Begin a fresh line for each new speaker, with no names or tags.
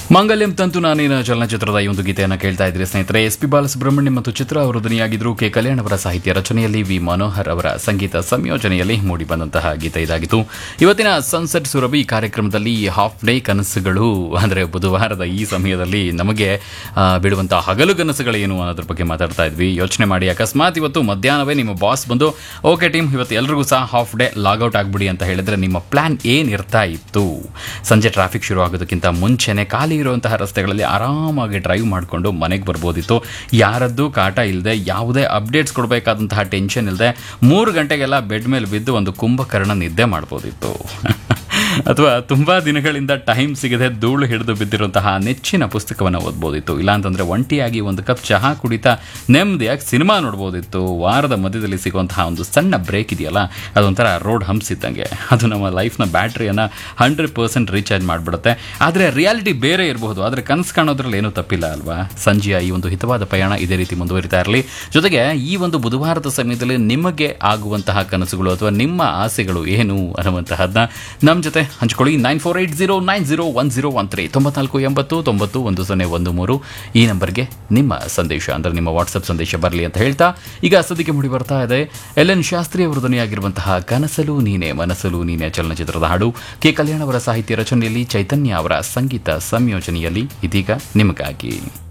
ಮಂಗಲ್ಯಂ ತಂತು ನಾನೇನ ಚಲನಚಿತ್ರದ ಈ ಒಂದು ಗೀತೆಯನ್ನು ಕೇಳ್ತಾ ಇದ್ರಿ ಸ್ನೇಹಿತರೆ ಎಸ್ ಪಿ ಬಾಲಸುಬ್ರಹ್ಮಣ್ಯಂ ಮತ್ತು ಚಿತ್ರ ಅವರು ಧ್ವನಿಯಾಗಿದ್ರು ಕೆ ಕಲ್ಯಾಣ್ ಅವರ ಸಾಹಿತ್ಯ ರಚನೆಯಲ್ಲಿ ವಿ ಮನೋಹರ್ ಅವರ ಸಂಗೀತ ಸಂಯೋಜನೆಯಲ್ಲಿ ಮೂಡಿಬಂದಂತಹ ಗೀತೆ ಇದಾಗಿತ್ತು ಇವತ್ತಿನ ಸನ್ಸೆಟ್ ಸುರಭಿ ಕಾರ್ಯಕ್ರಮದಲ್ಲಿ ಹಾಫ್ ಡೇ ಕನಸುಗಳು ಅಂದರೆ ಬುಧವಾರದ ಈ ಸಮಯದಲ್ಲಿ ನಮಗೆ ಆ, ಬೀಳುವಂತಹ ಹಗಲು ಕನಸುಗಳೇನು ಅನ್ನೋದ್ರ ಬಗ್ಗೆ ಮಾತಾಡ್ತಾ ಇದ್ವಿ ಯೋಚನೆ ಮಾಡಿ ಅಕಸ್ಮಾತ್ ಇವತ್ತು ಮಧ್ಯಾಹ್ನವೇ ನಿಮ್ಮ ಬಾಸ್ ಬಂದು ಓಕೆ ಟೀಮ್ ಇವತ್ತು ಎಲ್ರಿಗೂ ಸಹ ಹಾಫ್ ಡೇ ಲಾಗೌಟ್ ಆಗ್ಬಿಡಿ ಅಂತ ಹೇಳಿದ್ರೆ ನಿಮ್ಮ ಪ್ಲಾನ್ ಏನಿರ್ತಾ ಇತ್ತು ಸಂಜೆ ಟ್ರಾಫಿಕ್ ಶುರು ಆಗೋದಕ್ಕಿಂತ ಮುಂಚೆನೆ ಖಾಲಿ ಇರುವಂತಹ ರಸ್ತೆಗಳಲ್ಲಿ ಆರಾಮಾಗಿ ಡ್ರೈವ್ ಮಾಡಿಕೊಂಡು ಮನೆಗೆ ಬರ್ಬೋದಿತ್ತು ಯಾರದ್ದು ಕಾಟ ಇಲ್ಲದೆ ಯಾವುದೇ ಅಪ್ಡೇಟ್ಸ್ ಕೊಡಬೇಕಾದಂತಹ ಟೆನ್ಷನ್ ಇಲ್ಲದೆ ಮೂರು ಗಂಟೆಗೆಲ್ಲ ಬೆಡ್ ಮೇಲೆ ಬಿದ್ದು ಒಂದು ಕುಂಭಕರ್ಣ ನಿದ್ದೆ ಮಾಡ್ಬೋದಿತ್ತು ಅಥವಾ ತುಂಬಾ ದಿನಗಳಿಂದ ಟೈಮ್ ಸಿಗದೆ ಧೂಳು ಹಿಡಿದು ಬಿದ್ದಿರುವಂತಹ ನೆಚ್ಚಿನ ಪುಸ್ತಕವನ್ನು ಓದ್ಬೋದಿತ್ತು ಇಲ್ಲಾಂತಂದ್ರೆ ಒಂಟಿಯಾಗಿ ಒಂದು ಕಪ್ ಚಹಾ ಕುಡಿತಾ ನೆಮ್ಮದಿಯಾಗಿ ಸಿನಿಮಾ ನೋಡ್ಬೋದಿತ್ತು ವಾರದ ಮಧ್ಯದಲ್ಲಿ ಸಿಗುವಂತಹ ಒಂದು ಸಣ್ಣ ಬ್ರೇಕ್ ಇದೆಯಲ್ಲ ಅದೊಂಥರ ರೋಡ್ ಹಂಪ್ಸ್ ಇದ್ದಂಗೆ ಅದು ನಮ್ಮ ಲೈಫ್ನ ಬ್ಯಾಟ್ರಿಯನ್ನು ಹಂಡ್ರೆಡ್ ಪರ್ಸೆಂಟ್ ರೀಚಾರ್ಜ್ ಮಾಡಿಬಿಡುತ್ತೆ ಆದರೆ ರಿಯಾಲಿಟಿ ಬೇರೆ ಇರಬಹುದು ಆದರೆ ಕನಸು ಕಾಣೋದ್ರಲ್ಲಿ ಏನೂ ತಪ್ಪಿಲ್ಲ ಅಲ್ವಾ ಸಂಜೆಯ ಈ ಒಂದು ಹಿತವಾದ ಪಯಣ ಇದೇ ರೀತಿ ಮುಂದುವರಿತಾ ಇರಲಿ ಜೊತೆಗೆ ಈ ಒಂದು ಬುಧವಾರದ ಸಮಯದಲ್ಲಿ ನಿಮಗೆ ಆಗುವಂತಹ ಕನಸುಗಳು ಅಥವಾ ನಿಮ್ಮ ಆಸೆಗಳು ಏನು ಅನ್ನುವಂತಹದನ್ನ ನಮ್ಮ ಜೊತೆ ಹಂಚ್ಕೊಳ್ಳಿ nine four eight zero nine zero one zero one three ತೊಂಬತ್ನಾಲ್ಕು ಎಂಬತ್ತು ತೊಂಬತ್ತು ಒಂದು ಸೊನ್ನೆ ಒಂದು ಮೂರು ಈ ನಂಬರ್ಗೆ ನಿಮ್ಮ ಸಂದೇಶ ಅಂದರೆ ನಿಮ್ಮ ವಾಟ್ಸಪ್ ಸಂದೇಶ ಬರಲಿ ಅಂತ ಹೇಳ್ತಾ ಈಗ ಸದ್ಯಕ್ಕೆ ಮುಡಿ ಬರ್ತಾ ಇದೆ ಎಲ್ ಎನ್ ಶಾಸ್ತ್ರಿ ಅವರು ಧ್ವನಿಯಾಗಿರುವಂತಹ ಕನಸಲು ನೀನೆ ಮನಸ್ಸಲು ನೀನೆ ಚಲನಚಿತ್ರದ ಹಾಡು ಕೆ ಕಲ್ಯಾಣ್ ಅವರ ಸಾಹಿತ್ಯ ರಚನೆಯಲ್ಲಿ ಚೈತನ್ಯ ಅವರ ಸಂಗೀತ ಸಂಯೋಜನೆಯಲ್ಲಿ ಇದೀಗ ನಿಮಗಾಗಿ